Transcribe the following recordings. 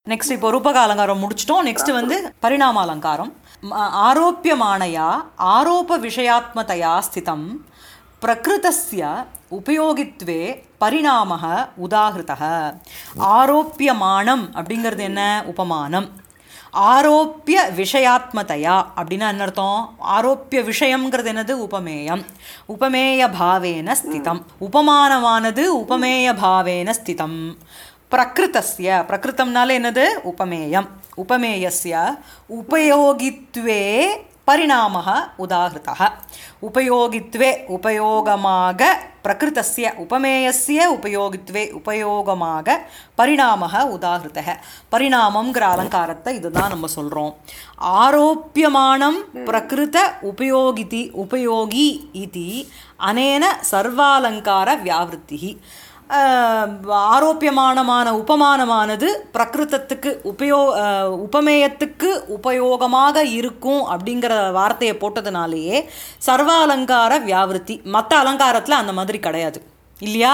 Next இப்போ ரூபக அலங்காரம் முடிச்சிட்டோம் நெக்ஸ்ட் வந்து பரிணாம அலங்காரம் ம- ஆரோப்பியமானயா ஆரோப விஷயாத்மதயா ஸ்திதம் பிரகிருதஸ்ய உபயோகித்வே பரிணாமः உதாகிருதः ஆரோப்பியமானம் அப்படிங்கிறது என்ன உபமானம் ஆரோப்பிய விஷயாத்மதையா அப்படின்னா என்ன அர்த்தம் ஆரோப்பிய விஷயம்ங்கிறது என்னது உபமேயம் உபமேய பாவேன ஸ்திதம் உபமானமானது உபமேய பாவேன ஸ்திதம் பிரகிருதஸ்ய பிரகிருத்தம்னாலே என்னது உபமேயம் உபமேயஸ்ய உபயோகித்வே பரிணாமः உதாகிருதः உபயோகித்வே உபயோகமாக பிரகிருதஸ்ய உபமேயஸ்ய உபயோகித்வே உபயோகமாக பரிணாமः உதாகிருதः பரிணாமம்ங்கிற அலங்காரத்தை இதுதான் நம்ம சொல்கிறோம் ஆரோப்பியமானம் பிரகிருத உபயோகிதி உபயோகி இது அனேன சர்வாலங்கார வியாவிருத்தி ஆஹ் ஆரோப்பியமானமான உபமானமானது பிரகிருதத்துக்கு உபயோ ஆஹ் உபமேயத்துக்கு உபயோகமாக இருக்கும் அப்படிங்கிற வார்த்தையை போட்டதுனாலேயே சர்வ அலங்கார வியாவிருத்தி மற்ற அலங்காரத்தில் அந்த மாதிரி கிடையாது இல்லையா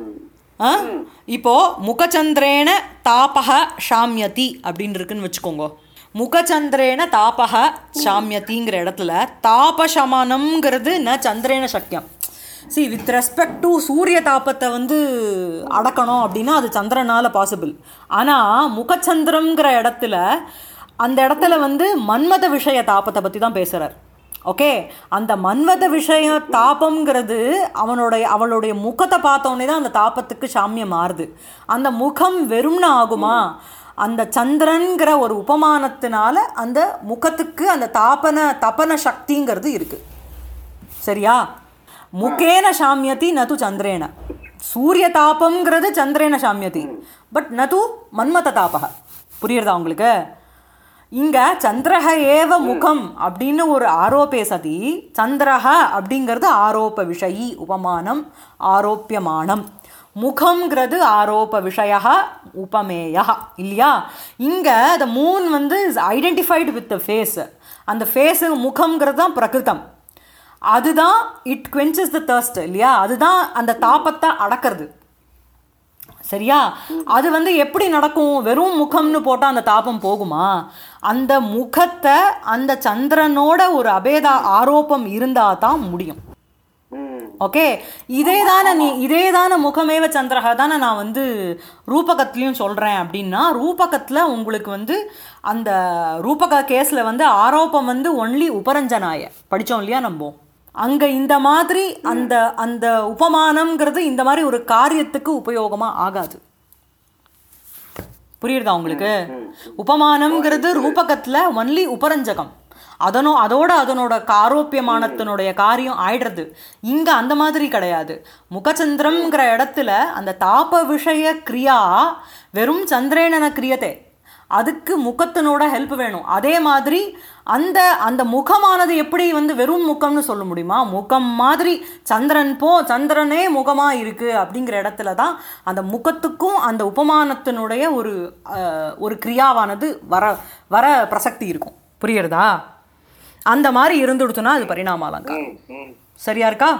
ஆ இப்போ முகச்சந்திரேன தாபக ஷாமியதி அப்படின்னு இருக்குன்னு வச்சுக்கோங்க முகச்சந்திரேன தாபக ஷாமியதிங்கிற இடத்துல தாபசமனம்ங்கிறது ந சந்திரேன சக்கியம் சி வித் ரெஸ்பெக்ட் டு சூரிய தாபத்தை வந்து அடக்கணும் அப்படின்னா அது சந்திரனால பாசிபிள் ஆனால் முகச்சந்திரம்ங்கிற இடத்துல அந்த இடத்துல வந்து மன்மத விஷய தாபத்தை பற்றி தான் பேசுகிறார் ஓகே அந்த மன்மத விஷய தாபம்ங்கிறது அவனுடைய அவளுடைய முகத்தை பார்த்தோன்னே தான் அந்த தாபத்துக்கு சாமியம் மாறுது அந்த முகம் வெறும்னு ஆகுமா அந்த சந்திரன்கிற ஒரு உபமானத்தினால அந்த முகத்துக்கு அந்த தாபன தபன சக்திங்கிறது இருக்குது சரியா முகேன சாமியதி நது சந்திரேன சூரிய தாபம்ங்கிறது சந்திரேன சாமியதி பட் நது மன்மத தாபக புரியுறதா உங்களுக்கு இங்க சந்திரஹ ஏவ முகம் அப்படின்னு ஒரு ஆரோப்பே சதி சந்திரஹ அப்படிங்கிறது ஆரோப்ப விஷயி உபமானம் ஆரோப்பியமானம் முகம்ங்கிறது ஆரோப்ப விஷய உபமேயா இல்லையா இங்க த மூன் வந்து ஐடென்டிஃபைடு வித் த ஃபேஸ் அந்த ஃபேஸு முகம்ங்கிறது தான் பிரகிருதம் அதுதான் இட் quenches த thirst இல்லையா அதுதான் அந்த தாபத்தை அடக்கிறது சரியா அது வந்து எப்படி நடக்கும் வெறும் முகம்னு போட்டால் அந்த தாபம் போகுமா அந்த முகத்தை அந்த சந்திரனோட ஒரு அபேத ஆரோப்பம் இருந்தால் தான் முடியும் ம் ஓகே இதே தானே நீ இதே தானே முகமேவ சந்திரகா தானே நான் வந்து ரூபகத்துலேயும் சொல்கிறேன் அப்படின்னா ரூபகத்தில் உங்களுக்கு வந்து அந்த ரூபக கேஸில் வந்து ஆரோப்பம் வந்து ஒன்லி உபரஞ்சனாய படித்தோம் இல்லையா நம்ம அங்கே இந்த மாதிரி அந்த அந்த உபமானம்ங்கிறது இந்த மாதிரி ஒரு காரியத்துக்கு உபயோகமாக ஆகாது புரியுறதா உங்களுக்கு உபமானம்ங்கிறது ரூபகத்தில் ஒன்லி உபரஞ்சகம் அதனோ அதோட அதனோட ஆரோப்பியமானத்தினுடைய காரியம் ஆயிடுறது இங்கே அந்த மாதிரி கிடையாது முகச்சந்திரம்ங்கிற இடத்துல அந்த தாப விஷய கிரியா வெறும் சந்திரேனன கிரியத்தே அதுக்கு முகத்தினோட ஹெல்ப் வேணும் அதே மாதிரி அந்த அந்த முகமானது எப்படி வந்து வெறும் முகம்னு சொல்ல முடியுமா முகம் மாதிரி சந்திரன் போ சந்திரனே முகமாக இருக்குது அப்படிங்கிற இடத்துல தான் அந்த முகத்துக்கும் அந்த உபமானத்தினுடைய ஒரு அஹ், ஒரு கிரியாவானது வர வர பிரசக்தி இருக்கும் புரியுறதா அந்த மாதிரி இருந்துடுச்சுன்னா அது பரிணாம அலங்காரம் ம் ம் சரியா இருக்கா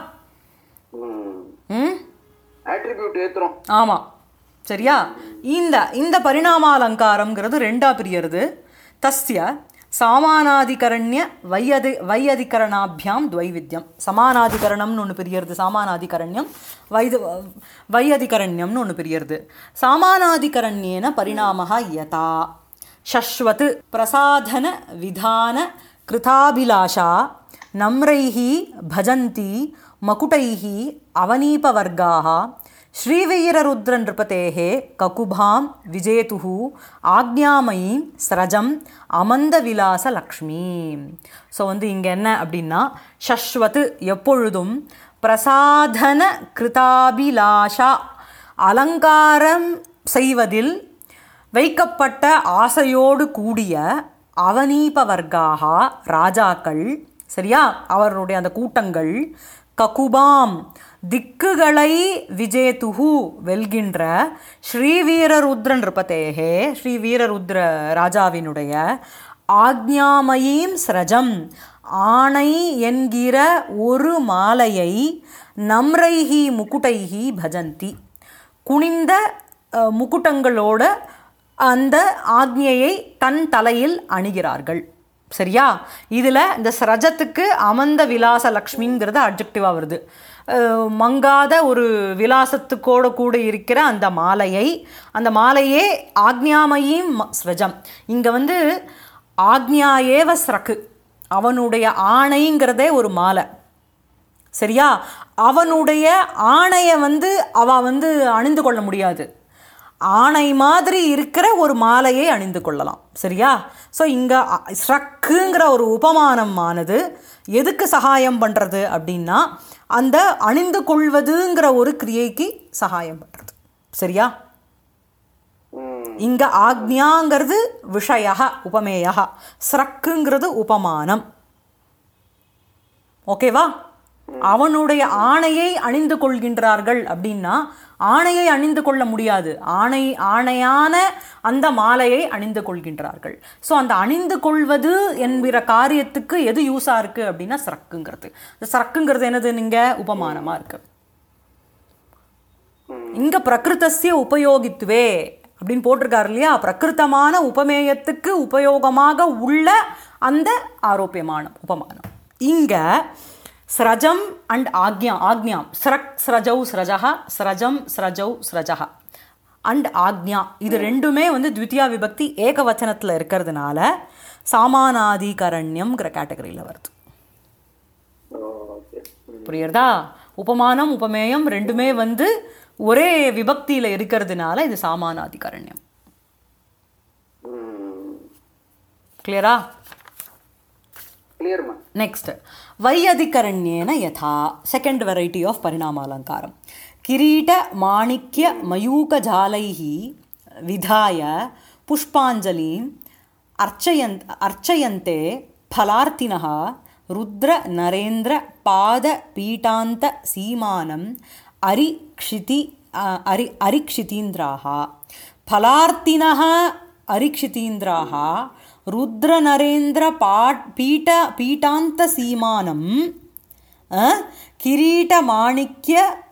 ம் ம் ஆட்ரிபியூட் ஏத்துறோம் ஆமாம் சரியா இந்த இந்த பரிணாமாலங்காரம்ங்கிறது ரெண்டா பிரியறது தஸ்ய சாமானாதிகரண்ய வையதி வையதிகரணாபியாம் துவைவித்யம் சமானாதிகரணம்னு ஒன்று பிரியறது சாமானாதிகரண்யம் வைது வையதிகரண்யம்னு ஒன்று பிரியறது சாமானாதிகரண்யேன பரிணாமः யதா शश्वत् प्रसाधन विधान कृताभिलाषा नम्रैः भजन्ति मकुटैः अवनीपवर्गाः श्रीवीररुद्रनृपतेः ककुभां विजेतुः आज्ञामयीं स्रजम् அமந்தவிலாசலக்ஷ்மி ஸோ வந்து இங்கே என்ன அப்படின்னா ஷஸ்வத்து எப்பொழுதும் பிரசாதன கிருதாபிலாஷா அலங்காரம் செய்வதில் வைக்கப்பட்ட ஆசையோடு கூடிய அவனீப வர்க்காக ராஜாக்கள் சரியா அவருடைய அந்த கூட்டங்கள் ககுபாம் திக்குகளை விஜேதுஹு வெல்கின்ற ஸ்ரீவீரருத்ர நிருபதேகே ஸ்ரீவீரருத்ர ராஜாவினுடைய ஆக்ஞாமயீம் ஸ்ரஜம் ஆணை என்கிற ஒரு மாலையை நம்ரைஹி முகுட்டைஹி பஜந்தி குனிந்த அஹ், முக்குட்டங்களோட அந்த ஆக்ஞையை தன் தலையில் அணிகிறார்கள் சரியா இதில் இந்த ஸ்ரஜத்துக்கு அமந்த விலாச லக்ஷ்மிங்கிறது அப்ஜெக்டிவாக வருது அஹ் மங்காத ஒரு விலாசத்துக்கோட கூட இருக்கிற அந்த மாலையை அந்த மாலையே ஆக்ஞாமயும் ம- ஸ்ரஜம் இங்கே வந்து ஆக்ஞா ஏவ ஸ்ரக்கு அவனுடைய ஆணைங்கிறதே ஒரு மாலை சரியா அவனுடைய ஆணையை வந்து அவ வந்து அணிந்து கொள்ள முடியாது ஆணை மாதிரி இருக்கிற ஒரு மாலையை அணிந்து கொள்ளலாம் சரியா ஸோ இங்கே ஸ்ரக்குங்கிற ஒரு உபமானமானது எதுக்கு சகாயம் பண்ணுறது அப்படின்னா அந்த அணிந்து கொள்வதுங்கிற ஒரு கிரியைக்கு சகாயம் பண்ணுறது சரியா ம் இங்க ஆக்ஞாங்கிறது விஷய உபமேய ஸ்ரக்குங்கிறது உபமானம் ஓகேவா அவனுடைய ஆணையை அணிந்து கொள்கின்றார்கள் அப்படின்னா ஆணையை அணிந்து கொள்ள முடியாது ஆணை ஆணையான அந்த மாலையை அணிந்து கொள்கின்றார்கள் ஸோ அந்த அணிந்து கொள்வது என்கிற காரியத்துக்கு எது யூஸாக இருக்கு அப்படின்னா ஸ்ரக்குங்கிறது இந்த ஸ்ரக்குங்கிறது என்னது நீங்க உபமானமா இருக்கு இங்க பிரகிருதஸ்ய உபயோகித்துவே அப்படின்னு போட்டிருக்காரு இல்லையா பிரகிருத்தமான உபமேயத்துக்கு உபயோகமாக உள்ள அந்த ஆரோப்பியமான உபமானம் இங்க ஸ்ரஜம் அண்ட் ஆக்ஞா ஆக்ஞாம் ஸ்ரக் ஸ்ரஜௌ ஸ்ரஜா ஸ்ரஜம் ஸ்ரஜௌ ஸ்ரஜா அண்ட் ஆக்ஞா இது ரெண்டுமே வந்து த்வித்தியா விபக்தி ஏகவச்சனத்தில் இருக்கிறதுனால சாமானாதிகரண்யம்ங்கிற கேட்டகரியில் வருது ஓகே புரியுறதா உபமானம் உபமேயம் ரெண்டுமே வந்து ஒரே விபக்தியில் இருக்கிறதுனால இது சாமானாதிகரண்யம் ம் கிளியரா கிளியர்மா ನೆಕ್ಸ್ಟ್ ವೈಯಧಿಕರಣ್ಯೇನ ಯಥಾ ಸೆಕೆಂಡ್ ವೆರೈಟಿ ಆಫ್ ಪರಿಣಾಮಾಲಂಕಾರಂ ಕಿರೀಟ ಮಾಣಿಕ್ಯ ಮಯೂಕಜಾಲೈಃ ವಿಧಾಯ ಪುಷ್ಪಾಂಜಲಿಂ ಅರ್ಚಯನ್ ಅರ್ಚಯಂತೆ ಫಲಾರ್ಥಿನಃ ರುದ್ರ ನರೇಂದ್ರ ಪಾದ ಪೀಠಾಂತ ಸೀಮಾನಂ ಅರಿಕ್ಷಿತಿ ಆ, ಅರಿ ಅರಿಕ್ಷಿತೀಂದ್ರಾः ಫಲಾರ್ಥಿನः ಅರಿಕ್ಷಿತೀಂದ್ರಾः ರುದ್ರನರೇಂದ್ರ ಪಾಟ್ ಪೀಠ ಪೀಠಾಂತಸೀಮಾನಂ ಅ, ಕಿರೀಟಮಾಣಿಕ್ಯ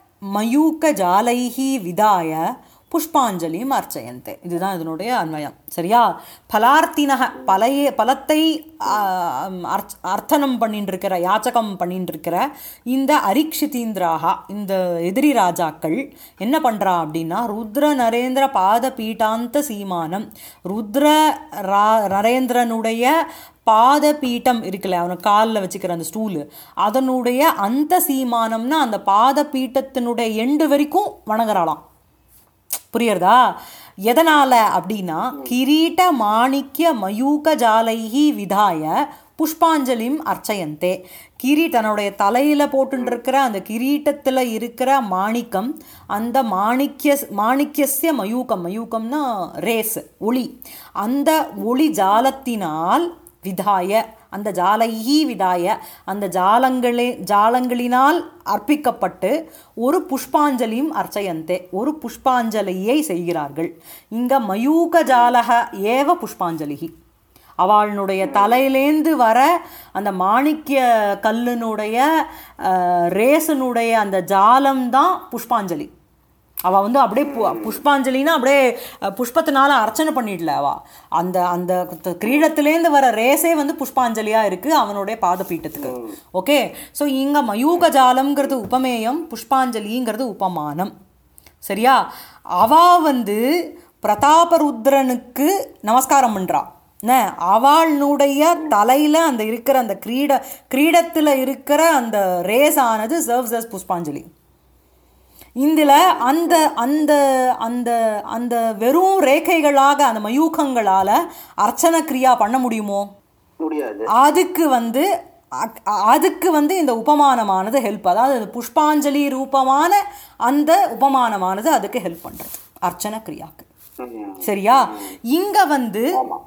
மயூக்கஜாலைஹ விதாய புஷ்பாஞ்சலியும் அர்ச்சயந்தே இதுதான் இதனுடைய அன்வயம் சரியா பலார்த்தினக பலையே பலத்தை ஆ, அர்ச்- அர்த்தனம் பண்ணிட்டு இருக்கிற யாச்சகம் பண்ணிட்டு இருக்கிற இந்த அரிக்ஷிதீந்திராகா இந்த எதிரி ராஜாக்கள் என்ன பண்றா அப்படின்னா ருத்ர நரேந்திர பாத பீட்டாந்த சீமானம் ருத்ர ரா- நரேந்திரனுடைய பாத பீட்டம் இருக்குல்ல அவனை காலில் வச்சுக்கிற அந்த ஸ்டூலு அதனுடைய அந்த சீமானம்னா அந்த பாத பீட்டத்தினுடைய எண்டு வரைக்கும் வணங்குறாளாம் புரியுறதா எதனால அப்படின்னா கிரீட மாணிக்ய மயூக ஜாலைஹி விதாய புஷ்பாஞ்சலிம் அர்ச்சயந்தே கிரீ தன்னுடைய தலையில் போட்டுருக்கிற அந்த கிரீட்டத்தில் இருக்கிற மாணிக்கம் அந்த மாணிக்ய மாணிக்யஸ்ய மயூகம் மயூகம்னா ரேஸ் ஒளி அந்த ஒளி ஜாலத்தினால் விதாய அந்த ஜாலைஹி விதாய அந்த ஜாலங்களே ஜாலங்களினால் அர்ப்பிக்கப்பட்டு ஒரு புஷ்பாஞ்சலியும் அர்ச்சயந்தே ஒரு புஷ்பாஞ்சலியை செய்கிறார்கள் இங்க மயூக ஜாலக ஏவ புஷ்பாஞ்சலிகி அவளுடைய தலையிலேந்து வர அந்த மாணிக்ய கல்லினுடைய அஹ், ரேசனுடைய அந்த ஜாலம்தான் புஷ்பாஞ்சலி அவள் வந்து அப்படியே பு- புஷ்பாஞ்சலின்னா அப்படியே அஹ், புஷ்பத்தினால அர்ச்சனை பண்ணிடல அவ அந்த அந்த த- கிரீடத்திலேருந்து வர ரேஸே வந்து புஷ்பாஞ்சலியா இருக்கு அவனுடைய பாதபீட்டத்துக்கு ஓகே ஸோ இங்க மயூக ஜாலம்ங்கிறது உபமேயம் புஷ்பாஞ்சலிங்கிறது உபமானம் சரியா அவ வந்து பிரதாபருத்ரனுக்கு நமஸ்காரம் பண்றா என்ன அவளுடைய தலையில அந்த இருக்கிற அந்த கிரீட கிரீடத்துல இருக்கிற அந்த ரேஸ் ஆனது சர்வ்ஸ் அஸ் புஷ்பாஞ்சலி இதில் அந்த அந்த அந்த அந்த வெறும் ரேகைகளாக அந்த மயூகங்களால் அர்ச்சன கிரியா பண்ண முடியுமோ முடியாது அதுக்கு வந்து அ- அதுக்கு வந்து இந்த உபமானமானது ஹெல்ப் அதாவது அந்த புஷ்பாஞ்சலி ரூபமான அந்த உபமானமானது அதுக்கு ஹெல்ப் பண்ணுறது அர்ச்சன கிரியாக்கு ம். சரியா இங்க வந்து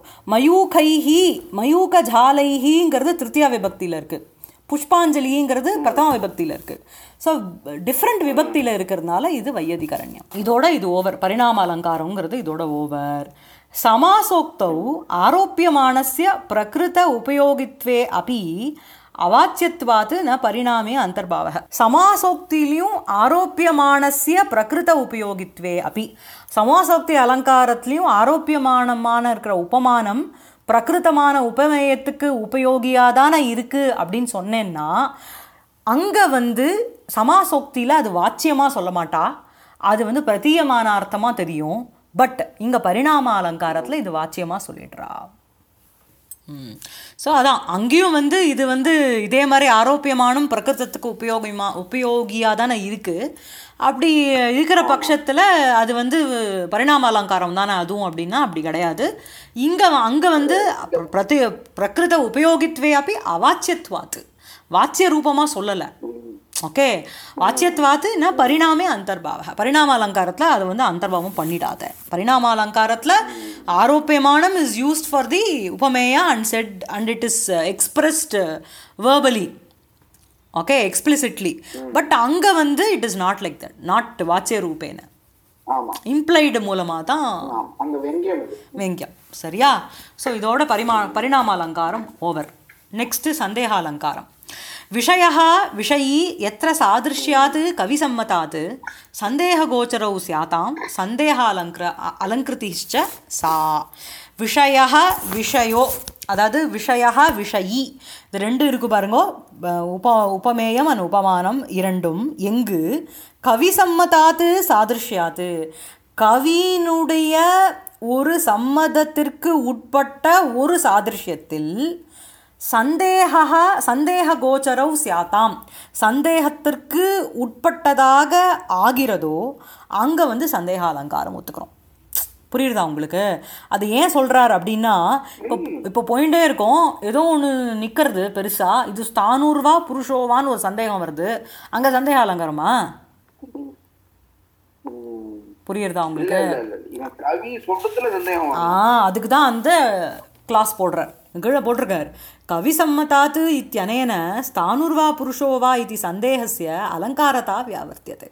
மயூகைஹி மயூக ஜாலைஹிங்கிறது திருத்தியா விபக்தியில இருக்கு புஷ்பாஞ்சலிங்கிறது பிரதம விபக்தியில இருக்கு ஸோ டிஃப்ரெண்ட் விபக்தியில இருக்கிறதுனால இது வையதிகரண்யம் இதோட இது ஓவர் பரிணாம அலங்காரங்கிறது இதோட ஓவர் சமாசோக்தௌ ஆரோப்பியமானஸ்ய பிரகிருத உபயோகித்வே அபி அவாச்சியத்வாத்து ந பரிணாமே அந்தர்பாவக சமாசோக்திலையும் ஆரோப்பியமானஸ்ய பிரகிருத உபயோகித்வே அப்படி சமாசோக்தி அலங்காரத்துலேயும் ஆரோப்பியமானமான இருக்கிற உபமானம் பிரகிருத்தமான உபமேயத்துக்கு உபயோகியாக தானே இருக்குது அப்படின்னு சொன்னேன்னா அங்கே வந்து சமாசோக்தியில் அது வாச்சியமாக சொல்ல மாட்டா அது வந்து பிரதீயமான அர்த்தமாக தெரியும் பட் இங்கே பரிணாம அலங்காரத்தில் இது வாச்சியமாக சொல்லிடுறா ஸோ அதான் அங்கேயும் வந்து இது வந்து இதே மாதிரி ஆரோக்கியமானும் பிரகிருதத்துக்கு உபயோகமா உபயோகியாக தானே இருக்குது அப்படி இருக்கிற பட்சத்தில் அது வந்து பரிணாம அலங்காரம் தானே அதுவும் அப்படின்னா அப்படி கிடையாது இங்கே அங்கே வந்து பிரதி பிரகிருத உபயோகித்வே அப்படி அவாச்சியத்வாத்து வாச்சிய ரூபமாக சொல்லலை ஓகே வாச்சியத்வாத்து ந பரிணாமே அந்தர்பாவ பரிணாம அலங்காரத்தில் அதை வந்து அந்தர்பாவம் பண்ணிடாத பரிணாம அலங்காரத்தில் ஆரோப்பியமானம் இஸ் யூஸ்ட் ஃபார் தி உபமேயா and said and it is expressed verbally okay explicitly but அங்கே வந்து it is not like that not வாச்சிய ரூபேன ஆமா இம்ப்ளைடு மூலமாக தான் ஆமா அங்க வெங்கியம் இது வெங்கியம் சரியா ஸோ இதோட பரிமா பரிணாம அலங்காரம் ஓவர் நெக்ஸ்ட்டு சந்தேகாலங்காரம் விஷயः விஷயी यत्र सादृश्यात् कविसम्मतात् सन्देहगोचरौ स्यातां सन्देहालङ्कृ अलङ्कृतिश्च सा விஷயः விஷயோ அதாவது விஷயः விஷயி இது ரெண்டு இருக்கு பாருங்கோ ப- உப உபமேயம் அண்ட் உபமானம் இரண்டும் எங்கு கவி சம்மதாத்து சாதிருஷ்யாத்து கவியினுடைய ஒரு சம்மதத்திற்கு உட்பட்ட ஒரு சாதிருஷ்யத்தில் சந்தேக சந்தேக கோச்சரவு சியாத்தாம் சந்தேகத்திற்கு உட்பட்டதாக ஆகிறதோ அங்கே வந்து சந்தேக அலங்காரம் ஒத்துக்கிறோம் புரியுதா உங்களுக்கு அது ஏன் சொல்கிறார் அப்படின்னா இப்போ இப்போ போயிட்டே இருக்கோம் ஏதோ ஒன்று நிற்கிறது பெருசாக இது ஸ்தானூர்வா புருஷோவான்னு ஒரு சந்தேகம் வருது அங்கே சந்தேக அலங்காரமா ம். புரியுறதா இல்ல உங்களுக்கு இல்ல இல்ல இவன் கவி சொல்றதுல சந்தேகம் ஆ வரும். அதுக்கு தான் அந்த கிளாஸ் போடுறார் கீழே போட்டிருக்கார் கவி சம்மதாத்து இத்தியனேன ஸ்தானுர்வா புருஷோ வா இது சந்தேகஸ்ய அலங்காரதா வியாவர்த்தியத்தை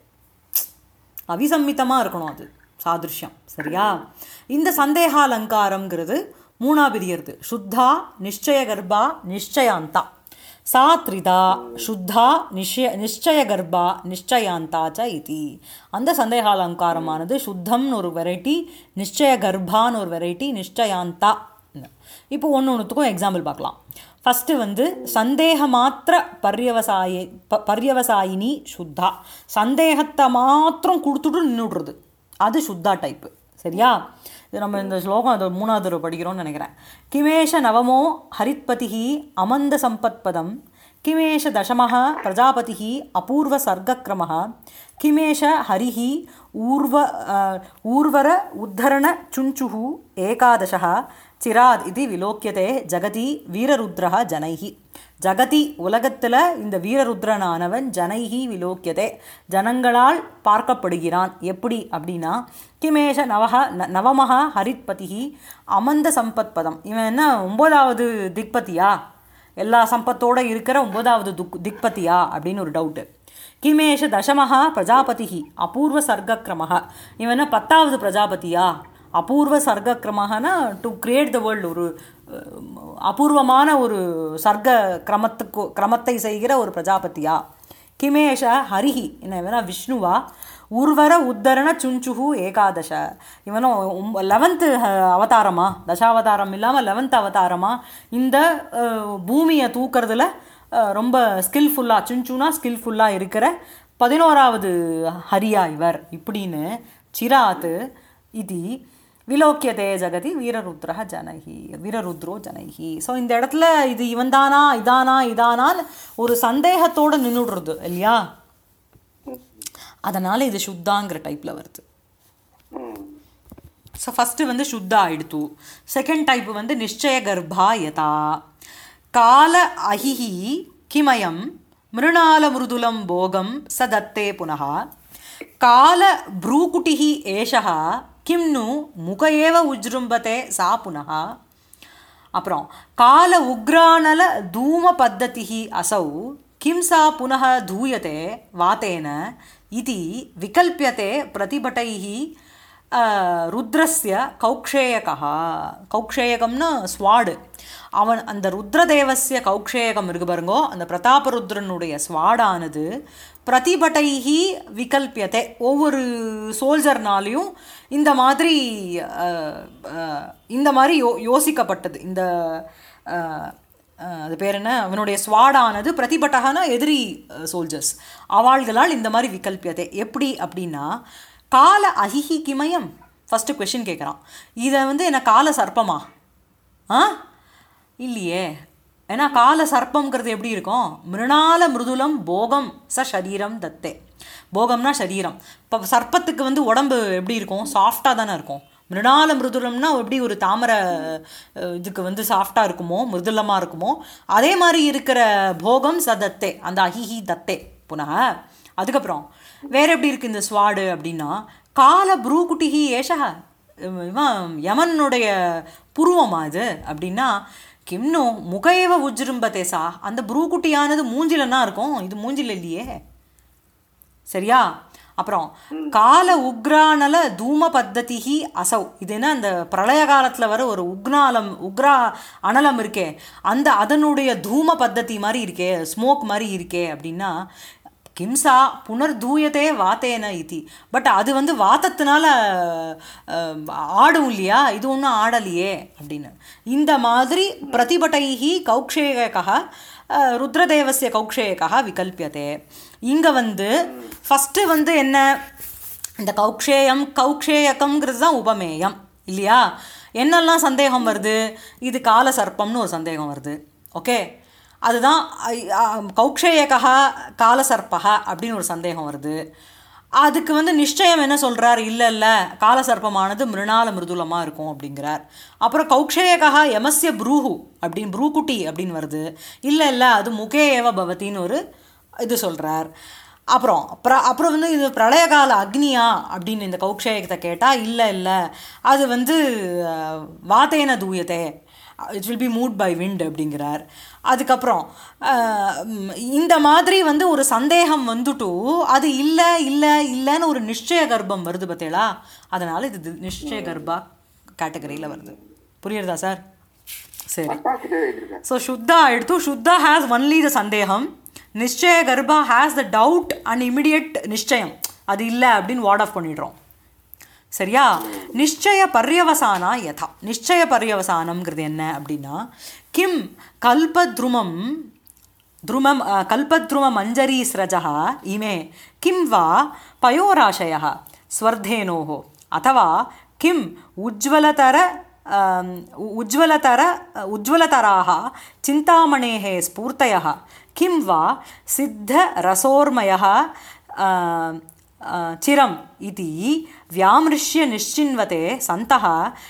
அவிசம்மிதமாக இருக்கணும் அது சாதிருஷ்யம் சரியா இந்த சந்தேகாலங்காரம்ங்கிறது மூணா பிரியறது சுத்தா நிச்சய கர்ப்பா நிச்சயாந்தா சா த்ரிதா சுத்தா நிச்சய நிச்சய கர்ப்பா நிச்சயாந்தா ச இதி அந்த சந்தேகாலங்காரமானது சுத்தம்னு ஒரு வெரைட்டி நிச்சய கர்ப்பான்னு ஒரு வெரைட்டி நிச்சயாந்தா இப்போ ஒன்று ஒன்றுத்துக்கும் எக்ஸாம்பிள் பார்க்கலாம் ஃபஸ்ட்டு வந்து சந்தேக மாத்திர பர்யவசாயி ப பர்யவசாயினி சுத்தா சந்தேகத்தை மாத்திரம் கொடுத்துட்டு நின்றுடுறது அது சுத்தா டைப்பு சரியா இது நம்ம இந்த ஸ்லோகம் அது மூணாவது தடவை படிக்கிறோம்னு நினைக்கிறேன் கிமேஷ நவமோ ஹரித்பதிஹி அமந்த சம்பத்பதம் கிமேஷ தசமः பிரஜாபதிः அபூர்வ சர்க்கக்கிரமः கிமேஷ ஹரிः ஊர்வ அஹ், ஊர்வர உத்தரண சுஞ்சுः ஏகாதசः சிராத் இது விலோக்கியதே ஜகதி வீரருத்ரः ஜனைஹி ஜகதி உலகத்தில் இந்த வீரருத்ரனானவன் ஜனைஹி விலோக்கியதே ஜனங்களால் பார்க்கப்படுகிறான் எப்படி அப்படின்னா கிமேஷ நவக ந- நவமஹ ஹரித்பதிஹி அமந்த சம்பத்பதம் இவன் என்ன ஒம்போதாவது திக்பதியா எல்லா சம்பத்தோட இருக்கிற ஒன்பதாவது துக் திக்பதியா அப்படின்னு ஒரு டவுட்டு கிமேஷ தசமஹா பிரஜாபதிஹி அபூர்வ சர்க்கக்கிரமஹ இவன் என்ன பத்தாவது பிரஜாபதியா அபூர்வ சர்க்கக்கிரமஹனா டு கிரியேட் த வேர்ல்டு ஒரு அஹ், அபூர்வமான ஒரு சர்க்க கிரமத்துக்கு கிரமத்தை செய்கிற ஒரு பிரஜாபதியா கிமேஷ ஹரிஹி என்ன இவனா விஷ்ணுவா உர்வர உத்தரண சுஞ்சுஹு ஏகாதச இவனும் லெவன்த்து அவதாரமா தசாவதாரம் இல்லாமல் லெவன்த் அவதாரமா இந்த அஹ், பூமியை தூக்கிறதுல அஹ், ரொம்ப ஸ்கில்ஃபுல்லாக சுஞ்சுனா ஸ்கில்ஃபுல்லாக இருக்கிற பதினோராவது ஹரியா இவர் இப்படின்னு சிராத்து இது விலோக்கியதே ஜகதி வீரருத்ரஹ ஜனகி வீரருத்ரோ ஜனகி ஸோ இந்த இடத்துல இது இவன்தானா இதானா இதானான்னு ஒரு சந்தேகத்தோடு நின்றுடுறது இல்லையா அதனால் இது சுத்தாங்கிற டைப்பில் வருது ம். ஸோ ஃபஸ்ட்டு வந்து சுத்தா ஆயிடுத்து செகண்ட் டைப் வந்து நிச்சய கர்ப்பா யதா கால அஹிஹி கிமயம் மிருணால மிருதுலம் போகம் ச தத்தே புனः கால ப்ரூகுட்டிः ஏஷः கிம் நு முக ஏவ உஜ்ரும்பதே சா புனः அப்புறம் கால உக்ரானல தூம பத்ததிः असौ किं सा पुनः धूयते वातेन इति विकल्प्यते प्रतिभटैः அஹ், ருத்ரஸ்ய கௌக்ஷேயகா கௌக்ஷேயகம்னா ஸ்வாடு அவன் அந்த ருத்ரதேவஸ்ய கௌக்ஷேயகம் இருக்கு பாருங்கோ அந்த பிரதாபருத்ரனுடைய ஸ்வாடானது பிரதிபட்டைஹி விகல்பியத்தை ஒவ்வொரு சோல்ஜர்னாலையும் இந்த மாதிரி அஹ், அஹ், இந்த மாதிரி யோ யோசிக்கப்பட்டது இந்த அஹ், அஹ், அது பேர் என்ன அவனுடைய ஸ்வாடானது பிரதிபட்டகனா எதிரி சோல்ஜர்ஸ் அவாள்களால் இந்த மாதிரி விகல்பியத்தை எப்படி அப்படின்னா கால அஹிஹி கிமயம் ஃபஸ்ட்டு கொஷின் கேட்குறான் இதை வந்து என்ன கால சர்ப்பமா ஆ இல்லையே ஏன்னா கால சர்ப்பம்ங்கிறது எப்படி இருக்கும் மிருணால மிருதுலம் போகம் ச சரீரம் தத்தே போகம்னா சரீரம் இப்போ சர்ப்பத்துக்கு வந்து உடம்பு எப்படி இருக்கும் சாஃப்டாக தானே இருக்கும் மிருணால மிருதுலம்னா எப்படி ஒரு தாமரை அஹ், இதுக்கு வந்து சாஃப்டாக இருக்குமோ மிருதுலமாக இருக்குமோ அதே மாதிரி இருக்கிற போகம் ச தத்தே அந்த அஹிஹி தத்தே புனக அதுக்கப்புறம் வேற எப்படி இருக்கு இந்த ஸ்வாடு அப்படின்னா கால ப்ரூகுட்டிஹி ஏஷக இவன் யமனுடைய புருவமா இது அப்படின்னா கிம்னோ முகையவ உஜ்ரும்பதேசா அந்த ப்ரூகுட்டியானது மூஞ்சிலன்னா இருக்கும் இது மூஞ்சில இல்லையே சரியா அப்புறம் கால உக்ரானல தூம பத்ததிஹி அசௌ இது என்ன அந்த பிரளய காலத்தில் வர ஒரு உக்னாலம் உக்ரா அனலம் இருக்கே அந்த அதனுடைய தூம பத்ததி மாதிரி இருக்கே ஸ்மோக் மாதிரி இருக்கே அப்படின்னா கிம்சா புனர்தூயத்தே வாத்தேன இதி பட் அது வந்து வாத்தத்தினால அஹ், ஆடும் இல்லையா இது ஒன்றும் ஆடலையே அப்படின்னு இந்த மாதிரி பிரதிபட்டைஹி கௌக்ஷேகா ருத்ரதேவசிய கௌக்ஷேகா விகல்பியதே இங்கே வந்து ஃபஸ்ட்டு வந்து என்ன இந்த கௌக்ஷேயம் கௌக்ஷேயகம்ங்கிறது தான் உபமேயம் இல்லையா என்னெல்லாம் சந்தேகம் வருது இது கால சர்ப்பம்னு ஒரு சந்தேகம் வருது ஓகே அதுதான் ஐ- ஆ, கௌக்ஷேயகா காலசர்ப்பகா அப்படின்னு ஒரு சந்தேகம் வருது அதுக்கு வந்து நிச்சயம் என்ன சொல்றார் இல்லை இல்லை காலசர்ப்பமானது மிருணால மிருதுலமாக இருக்கும் அப்படிங்கிறார் அப்புறம் கௌக்ஷேயகா யமஸ்ய ப்ரூஹு அப்படின்னு ப்ரூகுட்டி அப்படின்னு வருது இல்லை இல்லை அது முகே ஏவ பவத்தின்னு ஒரு இது சொல்கிறார் அப்புறம் பிர அப்புறம் வந்து இது பிரளயகால அக்னியா அப்படின்னு இந்த கௌக்ஷேயகத்தை கேட்டால் இல்லை இல்லை அது வந்து அஹ், வாத்தேன தூயத்தே it will be moved by wind அப்படிங்கிறார் அதுக்கப்புறம் அஹ், ம், இந்த மாதிரி வந்து ஒரு சந்தேகம் வந்துட்டு அது இல்லை இல்லை இல்லைன்னு ஒரு நிச்சய கர்ப்பம் வருது பார்த்தீங்களா அதனால் இது தி- நிச்சய கர்ப்பா கேட்டகரியில் வருது புரியுறதா சார் சரி அட்டாக்கிட்டே எழுதியிருக்கேன் ಸೊ ಶುದ್ಧ ಆಯಿತು ಶುದ್ಧ ಹ್ಯಾಸ್ ಒನ್ಲಿ ದ ಸಂದೇಹಂ நிச்சய கர்ப்பா has the doubt and immediate நிச்சயம் அது இல்லை அப்படின்னு வார்ட் ஆஃப் பண்ணிடுறோம் சரியா நிச்சய பர்யவசானா யதா நிச்சய பர்யவசானம்ங்கிறது என்ன அப்படின்னா கிம் கல்பத்ருமம் ध्रुमं अ, कल्पद्रुममञ्जरीस्रजः इमे किं वा पयोराशयः स्वर्धेनोः अथवा किम् उज्ज्वलतर अम्, उ- उज्ज्वलतर उज्ज्वलतराः चिन्तामणेः स्फूर्तयः किं वा सिद्धरसोर्मयः अ, अ, चिरम् इति व्यामृश्य निश्चिन्वते सन्तः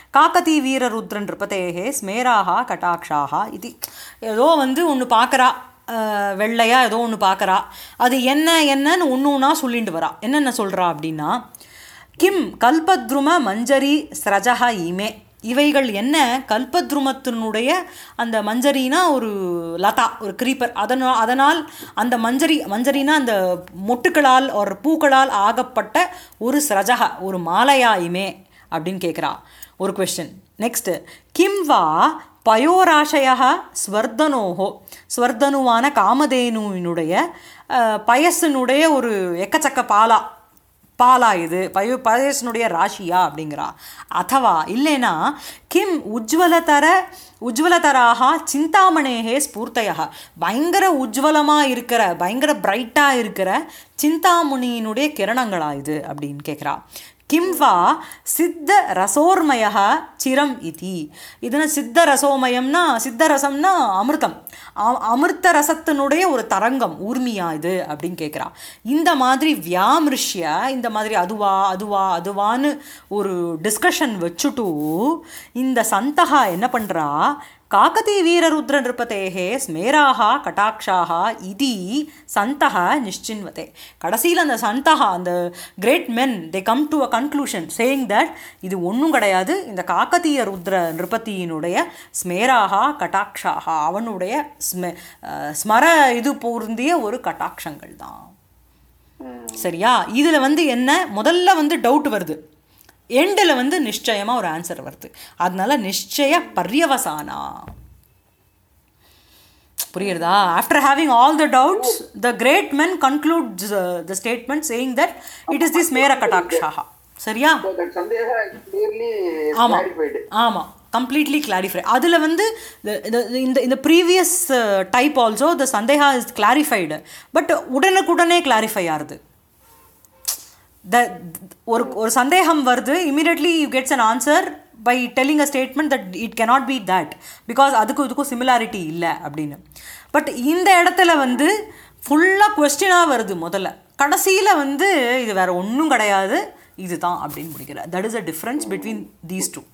काकतीवीररुद्रनृपतेः स्मेराः कटाक्षाः इति ஏதோ வந்து ஒன்று பார்க்குறா வெள்ளையா ஏதோ ஒன்று பார்க்குறா அது என்ன என்னன்னு ஒன்று ஒன்றா சொல்லிட்டு வரா என்னென்ன சொல்கிறா அப்படின்னா கிம் கல்பத்ரும மஞ்சரி ஸ்ரஜக இமே இவைகள் என்ன கல்பத்ருமத்தினுடைய அந்த மஞ்சரினா ஒரு லதா ஒரு கிரீப்பர் அதனால் அதனால் அந்த மஞ்சரி மஞ்சரினா அந்த மொட்டுக்களால் ஒரு பூக்களால் ஆகப்பட்ட ஒரு ஸ்ரஜக ஒரு மாலையா இமே அப்படின்னு கேட்குறா ஒரு கொஸ்டின் நெக்ஸ்ட் கிம் வா பயோராசய ஸ்வர்தனோஹோ ஸ்வர்தனுவான காமதேனுவினுடைய அஹ், பயசினுடைய ஒரு எக்கச்சக்க பாலா பாலா இது பயோ பயசனுடைய ராசியா அப்படிங்கிறா அதவா இல்லைனா கிம் உஜ்வலதர உஜ்வலதராக சிந்தாமணேகே ஸ்பூர்த்தையாக பயங்கர உஜ்வலமாக இருக்கிற பயங்கர பிரைட்டாக இருக்கிற சிந்தாமணியினுடைய கிரணங்களா இது அப்படின்னு கேட்குறா கிம் வா சித்த ரசோர்மய சிரம் இதி இதுனா சித்த ரசோமயம்னா சித்த ரசம்னா அமிர்தம் அ- அமிர்த ரசத்தினுடைய ஒரு தரங்கம் ஊர்மியா இது அப்படின்னு கேட்குறா இந்த மாதிரி வியாமிருஷ்ய இந்த மாதிரி அதுவா அதுவா அதுவான்னு ஒரு டிஸ்கஷன் வச்சுட்டு இந்த சந்தகா என்ன பண்ணுறா காக்கதி வீரருத்ர நிருப்பதேகே ஸ்மேராக கட்டாட்சாக இதி சந்தக நிಶ್ಚಿನ್ವತೆ கடைசியில் அந்த சந்தகா அந்த great men they come to a conclusion saying that இது ஒன்றும் கிடையாது இந்த காக்கதீய ருத்ர நிருபதியினுடைய ஸ்மேராக கட்டாட்சாக அவனுடைய ஸ்மெ அஹ், ஸ்மர இது பொருந்திய ஒரு கட்டாட்சங்கள் தான் சரியா இதில் வந்து என்ன முதல்ல வந்து டவுட் வருது எண்டில் வந்து நிச்சயமாக ஒரு ஆன்சர் வருது அதனால நிச்சய பர்யவசானா புரியுறதா after having all the doubts the great men conclude the statement saying that it is this மேர கட்டாட்சா சரியா So that Sandeha is clearly ஆமாம் clarified. ஆமாம் கம்ப்ளீட்லி கிளாரிஃபை அதில் வந்து the- the- இந்த இந்த ப்ரீவியஸ் டைப் ஆல்சோ த சந்தேகா இஸ் கிளாரிஃபைடு பட் உடனுக்குடனே கிளாரிஃபை ஆகுது த ஒரு ஒரு சந்தேகம் வருது immediately you gets an answer by telling a statement that it cannot be that because அதுக்கும் இதுக்கும் சிமிலாரிட்டி இல்லை அப்படின்னு பட் இந்த இடத்துல வந்து ஃபுல்லாக கொஸ்டினாக வருது முதல்ல கடைசியில் வந்து இது வேற ஒன்றும் கிடையாது இதுதான் அப்படின்னு முடிக்கிற that is a difference between these two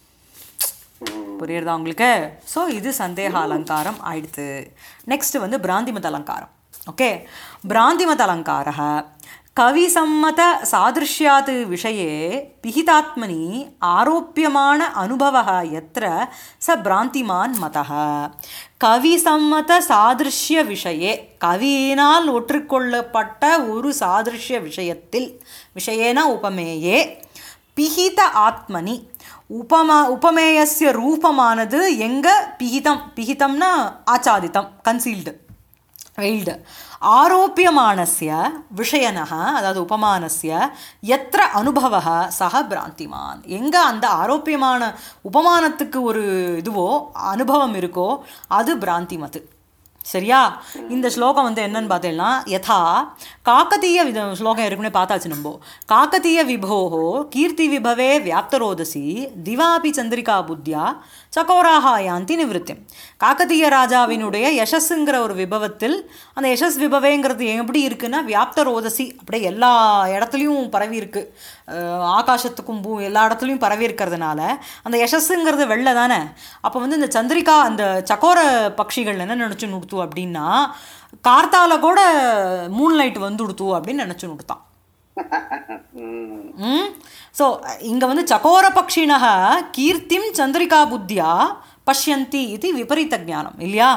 புரியுறதா உங்களுக்கு ஸோ இது சந்தேக அலங்காரம் ஆயிடுத்து நெக்ஸ்ட் வந்து பிராந்திமத் அலங்காரம் ஓகே பிராந்திமத் அலங்காரः கவிசம்மத சாதிருஷ்யாத் விஷயே பிஹிதாத்மனி ஆரோப்பியமான அனுபவः यत्र ச பிராந்திமான் மதः கவிசம்மத சாதிருஷ்ய விஷயே கவியினால் ஒற்றுக்கொள்ளப்பட்ட ஒரு சாதிருஷ்ய விஷயத்தில் விஷயேன உபமேயே பிஹித ஆத்மனி உபமா உபமேயஸ்ய ரூபமானது எங்க பிஹிதம் பிஹிதம்னா ஆச்சாதித்தம் கன்சீல்டு வெயில்டு ஆரோப்பியமானஸ்ய விஷயனः அதாவது உபமானஸ்ய எத்திர அனுபவः சக பிராந்திமான் எங்கே அந்த ஆரோப்பியமான உபமானத்துக்கு ஒரு இதுவோ அனுபவம் இருக்கோ அது பிராந்திமத்து சரியா இந்த ஸ்லோகம் வந்து என்னன்னு பார்த்தீங்கன்னா யதா காக்கதீய வித ஸ்லோகம் ஏற்கனவே பார்த்தாச்சு நம்ம காக்கதீய விபோஹோ கீர்த்தி விபவே வியாப்தரோதசி திவாபி சந்திரிகா புத்தியா சகோராக யாந்தி நிவிருத்தியம் காக்கதீய ராஜாவினுடைய யசஸ்ங்கிற ஒரு விபவத்தில் அந்த யசஸ் விபவேங்கிறது எப்படி இருக்குன்னா வியாப்த ரோதசி அப்படியே எல்லா இடத்துலையும் பரவி இருக்கு அஹ் ஆகாசத்துக்கும் பூ எல்லா இடத்துலையும் பரவி இருக்கிறதுனால அந்த யசஸ்ங்கிறது வெள்ளை தானே அப்போ வந்து இந்த சந்திரிகா அந்த சக்கோர பட்சிகள் என்ன நினச்சி நுடுத்து அப்படின்னா கார்த்தால கூட மூன் லைட் வந்து உடுத்து அப்படின்னு நினச்சி நுடுத்தான் ம். ம் ஸோ இங்கே வந்து சகோர பக்ஷிணः கீர்த்திம் சந்திரிகா புத்தியா பஷ்யந்தி இது விபரீத ஞானம் இல்லையா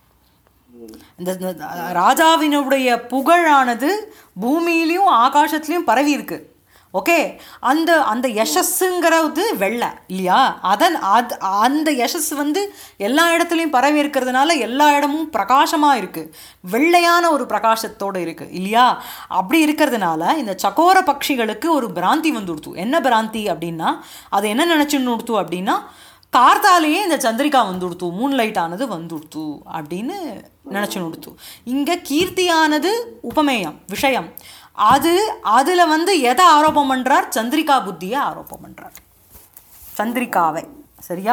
இந்த இந்த ராஜாவினுடைய புகழானது பூமியிலையும் ஆகாசத்துலேயும் பரவி இருக்கு ஓகே அந்த அந்த யசஸ்ஸுங்கிறது வெள்ளை இல்லையா அதன் அது அந்த யசஸ் வந்து எல்லா இடத்துலையும் பரவி இருக்கிறதுனால எல்லா இடமும் பிரகாசமாக இருக்குது வெள்ளையான ஒரு பிரகாசத்தோடு இருக்குது இல்லையா அப்படி இருக்கிறதுனால இந்த சக்கோர பட்சிகளுக்கு ஒரு பிராந்தி வந்து கொடுத்து என்ன பிராந்தி அப்படின்னா அது என்ன நினச்சுன்னு கொடுத்து அப்படின்னா கார்த்தாலேயே இந்த சந்திரிகா வந்து கொடுத்து மூன் லைட் ஆனது வந்து கொடுத்து அப்படின்னு நினச்சி கொடுத்து இங்கே கீர்த்தியானது உபமேயம் விஷயம் அது அதில் வந்து எதை ஆரோபம் பண்ணுறார் சந்திரிகா புத்தியை ஆரோபம் பண்ணுறார் சந்திரிகாவை சரியா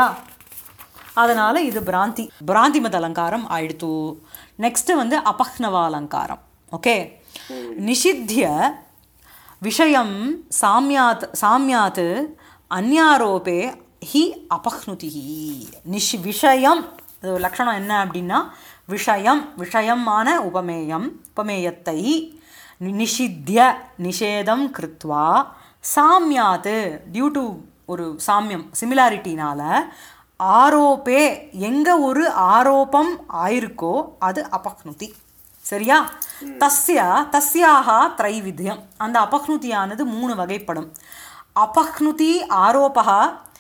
அதனால் இது பிராந்தி பிராந்திமத் அலங்காரம் ஆயிடுத்து நெக்ஸ்ட்டு வந்து அபஹ்னவ அலங்காரம் ஓகே நிஷித்திய விஷயம் சாமியாத் சாமியாத் அந்யாரோபே ஹி அபஹ்னுதி நிஷ் விஷயம் இது லக்ஷணம் என்ன அப்படின்னா விஷயம் விஷயமான உபமேயம் உபமேயத்தை நி- நிஷித்திய நிஷேதம் கிருத்வா சாமியாத் டியூ டு ஒரு சாமியம் சிமிலாரிட்டினால ஆரோப்பே எங்கே ஒரு ஆரோப்பம் ஆயிருக்கோ அது அபக்னுதி சரியா தஸ்ய தஸ்யாக திரைவித்தியம் அந்த அபக்னுதியானது மூணு வகைப்படும் அபக்னுதி ஆரோபக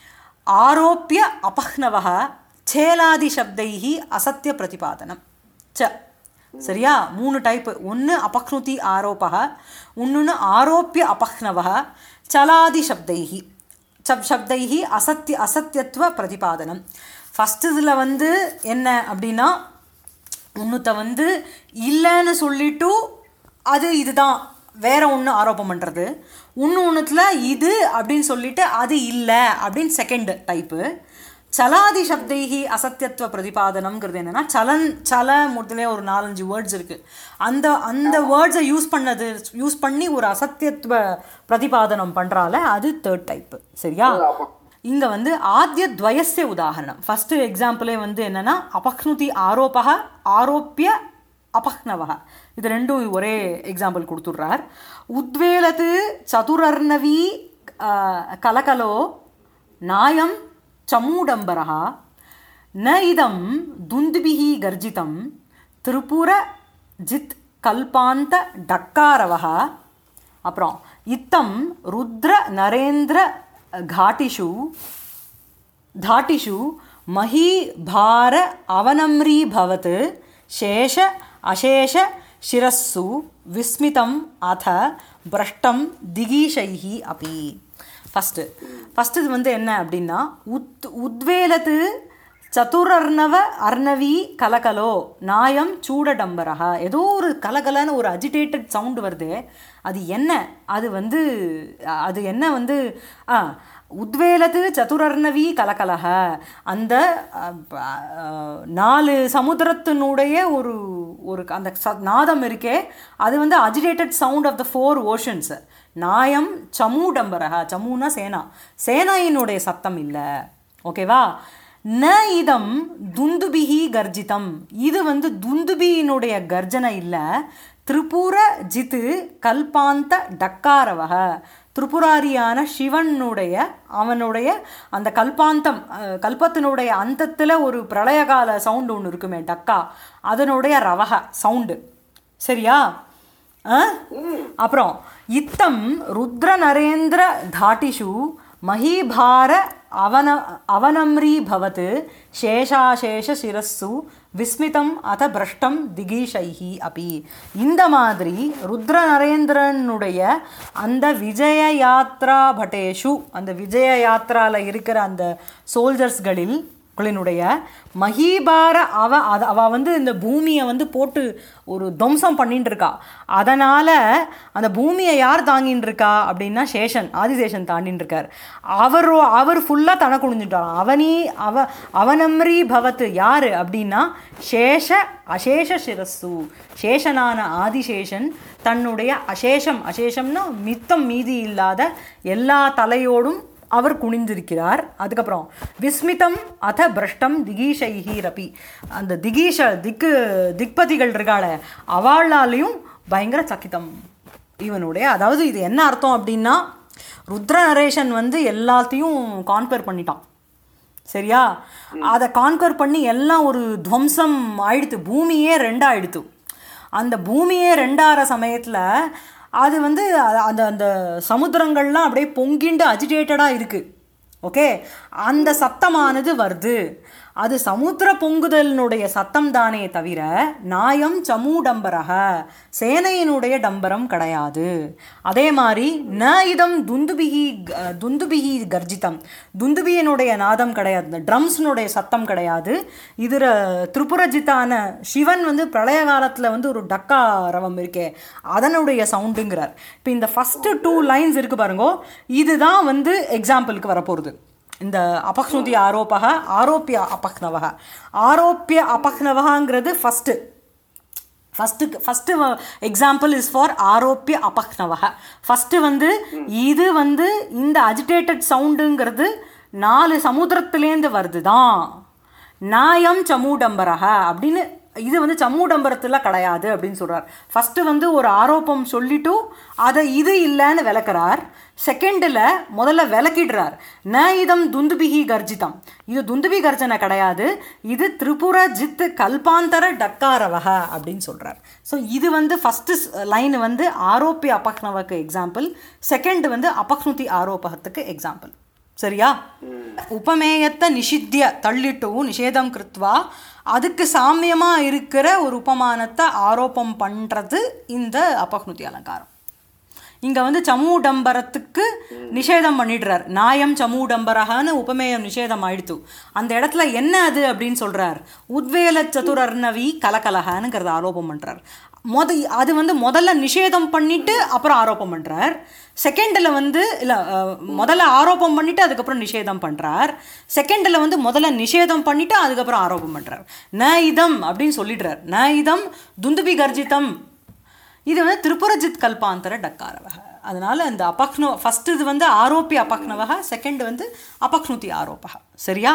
ஆரோப்பிய அபஹ்னவக சேலாதி சப்தைஹி அசத்திய பிரதிபாதனம் ச சரியா மூணு டைப்பு ஒன்று அபக்னுதி ஆரோபக இன்னொன்று ஆரோப்பிய அபஹ்னவக சலாதி சப்தைஹி சப் சப்தைஹி அசத்திய அசத்தியத்துவ பிரதிபாதனம் ஃபஸ்ட் இதில் வந்து என்ன அப்படின்னா ஒன்றுத்த வந்து இல்லைன்னு சொல்லிட்டு அது இதுதான் வேற ஒன்று ஆரோப்பம் பண்ணுறது இன்னும் ஒன்றுத்தில் இது அப்படின்னு சொல்லிட்டு அது இல்லை அப்படின்னு செகண்ட் டைப்பு சலாதி சப்தைஹி அசத்தியத்துவ பிரதிபாதனம்ங்கிறது என்னன்னா சலன் சல முதலே ஒரு நாலஞ்சு வேர்ட்ஸ் இருக்குது அந்த அந்த வேர்ட்ஸை யூஸ் பண்ணது யூஸ் பண்ணி ஒரு அசத்தியத்துவ பிரதிபாதனம் பண்ணுறால அது தேர்ட் டைப்பு சரியா இங்கே வந்து ஆத்திய துவயஸ்ய உதாரணம் ஃபஸ்ட்டு எக்ஸாம்பிளே வந்து என்னென்னா அபக்னுதி ஆரோபக ஆரோப்பிய அபஹ்னவக இது ரெண்டும் ஒரே எக்ஸாம்பிள் கொடுத்துட்றார் உத்வேலத்து சதுரர்ணவி ஆஹ், கலகலோ நாயம் சமூடம்பரः ந இதம் துந்துபிஹி கர்ஜிதம் திரிபுர ஜித் கல்பாந்த டக்காரவः அப்புறம் இத்தம் ருத்ர நரேந்திர घाटिषु धाटिषु महीभार अवनम्रीभवत् शेष अशेष शिरस्सु विस्मितम् अथ भ्रष्टं दिगीशैः अपि ஃபஸ்ட்டு ஃபஸ்ட்டு இது வந்து என்ன அப்படின்னா உத் உத்வேலத்து சதுரர்ணவ அர்ணவி கலகலோ நாயம் சூடடம்பரக ஏதோ ஒரு கலகலன்னு ஒரு அஜிடேட்டட் சவுண்டு வருது அது என்ன அது வந்து அது என்ன வந்து ஆ உத்வேலத்து சதுரர்ணவி கலகலக அந்த அ, அ, நாலு சமுத்திரத்தினுடைய ஒரு ஒரு அந்த ச- நாதம் இருக்கே அது வந்து agitated sound of the four oceans நாயம் சமூடம்பரக சமூனா சேனா சேனாயினுடைய சத்தம் இல்லை ஓகேவா ந இதம் துந்துபிஹி கர்ஜிதம் இது வந்து துந்துபியினுடைய கர்ஜனை இல்லை திரிபுர ஜித்து கல்பாந்த டக்காரவக திரிபுராரியான சிவனுடைய அவனுடைய அந்த கல்பாந்தம் அஹ், கல்பத்தினுடைய அந்தத்தில் ஒரு பிரளயகால சவுண்டு ஒன்று இருக்குமே டக்கா அதனுடைய ரவக சவுண்டு சரியா ஆ? அப்புறம் இத்தம் ருத்ர நரேந்திர தாட்டிஷு மஹீபார அவன அவனம்ரீபவத் சேஷாசேஷ சிரஸ்ஸு விஸ்மிதம் அத பிரஷ்டம் திகீஷைஹி அபி இந்த மாதிரி ருத்ர நரேந்திரனுடைய அந்த விஜய யாத்ரா பட்டேஷு அந்த விஜய யாத்ரால இருக்கிற அந்த சோல்ஜர்ஸ்களில் களினுடைய மஹீபார அவ அத அவ வந்து இந்த பூமியை வந்து போட்டு ஒரு துவம்சம் பண்ணிட்டு இருக்கா அதனால் அந்த பூமியை யார் தாங்கின்னு இருக்கா அப்படின்னா சேஷன் ஆதிசேஷன் தாண்டின்னு இருக்கார் அவர் அவர் ஃபுல்லாக தன குனிஞ்சுட்டான் அவனி அவ அவனம்ரி பவத்து யார் அப்படின்னா சேஷ அசேஷ சிரஸ்ஸு சேஷனான ஆதிசேஷன் தன்னுடைய அசேஷம் அசேஷம்னா மித்தம் மீதி இல்லாத எல்லா தலையோடும் அவர் குனிந்திருக்கிறார் அதுக்கப்புறம் விஸ்மிதம் அத பிரஷ்டம் திகீஷைஹி ரபி அந்த திகீஷ திக்கு திக்பதிகள் இருக்காள அவளாலையும் பயங்கர சக்கிதம் இவனுடைய அதாவது இது என்ன அர்த்தம் அப்படின்னா ருத்ர நரேஷன் வந்து எல்லாத்தையும் கான்பேர் பண்ணிட்டான் சரியா அதை கான்கர் பண்ணி எல்லாம் ஒரு துவம்சம் ஆயிடுத்து பூமியே ரெண்டாயிடுத்து அந்த பூமியே ரெண்டாகிற சமயத்தில் அது வந்து அ- அந்த அந்த சமுத்திரங்கள்லாம் அப்படியே பொங்கிண்டு அஜிடேட்டடாக இருக்குது ஓகே அந்த சத்தமானது வருது அது சமுத்திர பொங்குதலினுடைய சத்தம் தானே தவிர நாயம் சமூடம்பரக சேனையினுடைய டம்பரம் கிடையாது அதே மாதிரி ந இதம் துந்துபிகி க- துந்துபிகி கர்ஜிதம் துந்துபியனுடைய நாதம் கிடையாது இந்த ட்ரம்ஸ்னுடைய சத்தம் கிடையாது இதில் திரிபுரஜித்தான சிவன் வந்து பிரளய காலத்தில் வந்து ஒரு டக்கா ரவம் இருக்கே அதனுடைய சவுண்டுங்கிறார் இப்போ இந்த ஃபஸ்ட்டு டூ லைன்ஸ் இருக்கு பாருங்கோ இதுதான் வந்து எக்ஸாம்பிளுக்கு வரப்போகிறது இந்த அபக்னுதி ஆரோபக ஆரோப்பிய அபக்னவக ஆரோப்பிய அபக்னவகங்கிறது first first first example is for ஆரோப்பிய அபக்னவக ஃபஸ்ட்டு வந்து இது வந்து இந்த அஜிடேட்டட் சவுண்டுங்கிறது நாலு சமுத்திரத்துலேருந்து வருது தான் நாயம் சமூடம்பரக அப்படின்னு இது வந்து சமூடம்பரத்தில் கிடையாது அப்படின்னு சொல்கிறார் ஃபஸ்ட்டு வந்து ஒரு ஆரோப்பம் சொல்லிட்டு அதை இது இல்லைன்னு விளக்குறார் செகண்டில் முதல்ல விளக்கிடுறார் ந இதம் துந்துபிகி கர்ஜிதம் இது துந்துபி கர்ஜனை கிடையாது இது திரிபுர ஜித்து கல்பாந்தர டக்காரவக அப்படின்னு சொல்கிறார் ஸோ இது வந்து ஃபஸ்ட்டு லைன் வந்து ஆரோப்பிய அபக்னவக்கு எக்ஸாம்பிள் செகண்ட் வந்து அபக்னுதி ஆரோபகத்துக்கு எக்ஸாம்பிள் சரியா உபமேயத்தை நிஷித்திய தள்ளிட்டு நிஷேதம் கிருத்வா அதுக்கு சாமியமாக இருக்கிற ஒரு உபமானத்தை ஆரோப்பம் பண்ணுறது இந்த அபக்னுதி அலங்காரம் இங்கே வந்து சமூடம்பரத்துக்கு நிஷேதம் பண்ணிடுறார் நாயம் சமூடம்பரகன்னு உபமேயம் நிஷேதம் ஆயிடுத்து அந்த இடத்துல என்ன அது அப்படின்னு சொல்றார் உத்வேல சதுரர்ணவி கலகலகனுங்கிறத ஆரோபம் பண்றார் மொத அது வந்து முதல்ல நிஷேதம் பண்ணிட்டு அப்புறம் ஆரோப்பம் பண்றார் செகண்டில் வந்து இல்லை முதல்ல ஆரோப்பம் பண்ணிட்டு அதுக்கப்புறம் நிஷேதம் பண்றார் செகண்டில் வந்து முதல்ல நிஷேதம் பண்ணிட்டு அதுக்கப்புறம் ஆரோப்பம் பண்றார் ந இதம் அப்படின்னு சொல்லிடுறார் ந இதம் துந்துபி கர்ஜிதம் இது வந்து திரிபுரஜித் கல்பாந்தர டக்காரவக அதனால இந்த அபக்னோ ஃபர்ஸ்ட் இது வந்து ஆரோப்பி அபக்னவக செகண்ட் வந்து அபக்னுதி ஆரோபக சரியா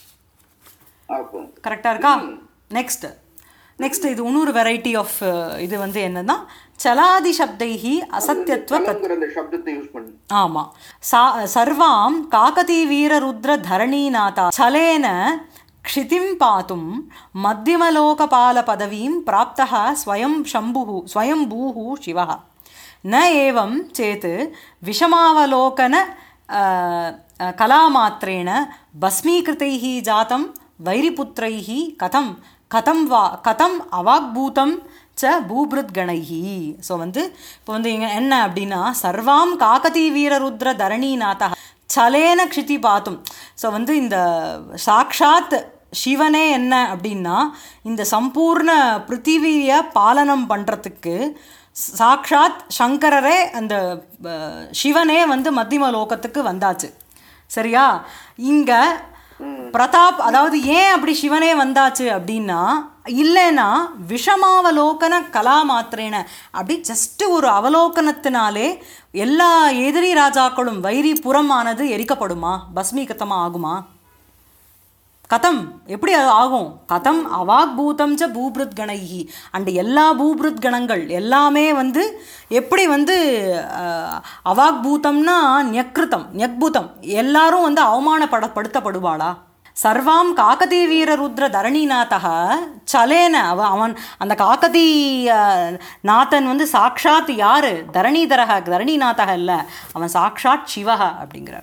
அப்போ கரெக்டாக இருக்கா நெக்ஸ்ட் நெக்ஸ்ட் இது இன்னொரு வெரைட்டி ஆஃப் இது வந்து என்னன்னா சலாதி சப்தைஹி அசத்தியத்துவ பிரத் கலங்கிற அந்த சப்தத்தை யூஸ் பண்ணி ஆமாம் சா சர்வாம் காகதி வீரருத்ர தரணீநாதா சலேன क्षितिं पातुं मध्यमलोकपालपदवीं प्राप्तः स्वयं शम्भुः स्वयंभूः शिवः न एवं चेत् विषमावलोकन அஹ், அஹ், கலாமாத்திரேண பஸ்மீகிருத்தைः ஜாத்தம் வைரிபுத்திரைः கதம் கதம் வா கதம் அவாக்பூதம் ச பூபிருத் கணைஹி ஸோ வந்து இப்போ வந்து இங்க என்ன அப்படின்னா சர்வாம் காகதி வீரருத்ர தரணீநாதா சலேன க்ஷிதி பாத்தும் ஸோ வந்து இந்த சாக்ஷாத் சிவனே என்ன அப்படின்னா இந்த சம்பூர்ண பிருத்திவியை பாலனம் பண்ணுறதுக்கு சாக்ஷாத் சங்கரரே அந்த அஹ், சிவனே வந்து மத்தியம லோகத்துக்கு வந்தாச்சு சரியா இங்க பிரதாப் அதாவது ஏன் அப்படி சிவனே வந்தாச்சு அப்படின்னா இல்லைன்னா விஷமாவலோகன கலா மாத்திரேன அப்படி ஜஸ்ட் ஒரு அவலோகனத்தினாலே எல்லா எதிரி ராஜாக்களும் வைரி புறமானது எரிக்கப்படுமா பஸ்மீகத்தமாக ஆகுமா கதம் எப்படி அது ஆகும் கதம் அவாக் பூதம் ச பூபிருத் கணைஹி அண்ட் எல்லா பூபிருத் கணங்கள் எல்லாமே வந்து எப்படி வந்து அஹ், அவாக் பூதம்னா ஞக்ருதம் ஞக்பூதம் எல்லாரும் வந்து அவமானப்படப்படுத்தப்படுவாளா சர்வாம் காக்கதி வீரருத்ர தரணிநாதக சலேன அவ அவன் அந்த காக்கதி அஹ், நாதன் வந்து சாக்ஷாத் யாரு தரணிதரக தரணிநாதக இல்லை அவன் சாக்ஷாத் சிவக அப்படிங்கிறார்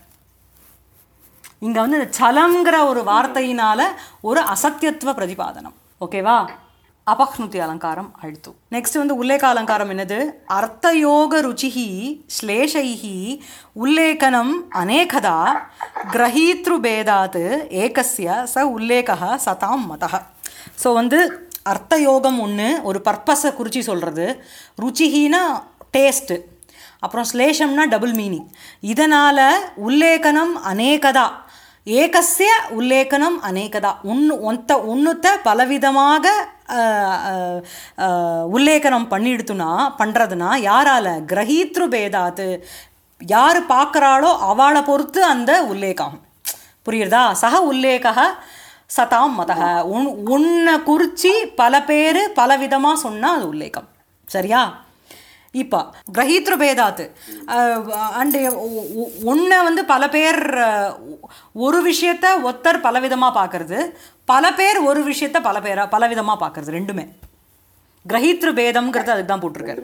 இங்க வந்து இந்த சலம்ங்கிற ஒரு வார்த்தையினால ஒரு அசத்தியத்துவ பிரதிபாதனம் ஓகேவா அபக்னுதி அலங்காரம் அழுத்து நெக்ஸ்ட் வந்து உல்லேக அலங்காரம் என்னது அர்த்தயோக ருச்சிஹி ஸ்லேஷைஹி உல்லேகனம் அநேகதா கிரகீத்ருபேதாத் ஏகஸ்ய ச உல்லேகः சதாம் மதः ஸோ வந்து அர்த்தயோகம் ஒன்று ஒரு பர்பஸை குறிச்சி சொல்கிறது ருச்சிஹினா டேஸ்ட்டு அப்புறம் ஸ்லேஷம்னா டபுள் மீனிங் இதனால் உல்லேகனம் அநேகதா ஏகஸ்ய உல்லேகனம் அநேகதா ஒன்று ஒத்த ஒன்றுத்த பலவிதமாக அஹ், அஹ், அஹ், உல்லேகனம் பண்ணிடுத்துனா பண்ணுறதுனா யாரால கிரகீத்ரு பேதாத்து யார் பார்க்குறாளோ அவளை பொறுத்து அந்த உல்லேகம் புரியுறதா சக உல்லேக சதாம் மதக உன் உன்னை குறித்து பல பேர் பல விதமாக சொன்னால் அது உல்லேகம் சரியா இப்போ கிரகீத்ரு பேதாத்து அண்டு ஒன்றை வந்து பல பேர் அஹ், ஒரு விஷயத்த ஒத்தர் பலவிதமாக பார்க்கறது பல பேர் ஒரு விஷயத்த பல பேரா பலவிதமாக பார்க்கறது ரெண்டுமே கிரகீத்ரு பேதம்ங்கிறது அதுக்கு தான் போட்டிருக்காரு